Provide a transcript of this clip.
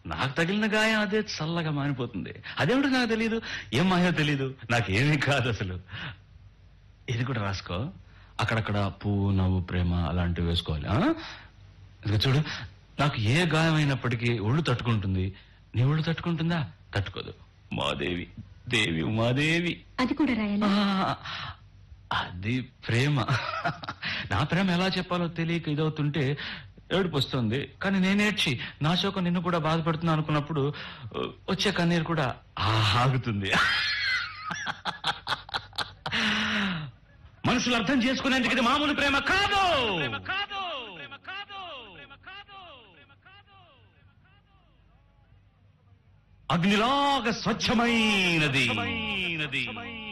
నాకు తగిలిన గాయం అదే చల్లగా మానిపోతుంది అదేమిటో నాకు తెలియదు ఏం మాయో తెలియదు నాకేమీ కాదు అసలు ఇది కూడా రాసుకో అక్కడక్కడ పువ్వు నవ్వు ప్రేమ అలాంటివి వేసుకోవాలి ఆ? ఇదిగో చూడు నాకు ఏ గాయమైనప్పటికీ ఒళ్ళు తట్టుకుంటుంది నీ ఒళ్ళు తట్టుకుంటుందా తట్టుకోదు మాదేవి దేవి ఉమాదేవి అది కూడా రాయాలా ఆ, అది ప్రేమ నా ప్రేమ ఎలా చెప్పాలో తెలియక ఇదవుతుంటే ఏడుపు వస్తుంది కానీ నేనేడ్చి నా శోకం నిన్ను కూడా బాధపడుతున్నా అనుకున్నప్పుడు ఆ, వచ్చే కన్నీరు కూడా ఆగుతుంది మనుషులు అర్థం చేసుకునేందుకు ఇది మామూలు ప్రేమ కాదు అగ్నిలాగా స్వచ్ఛమైనది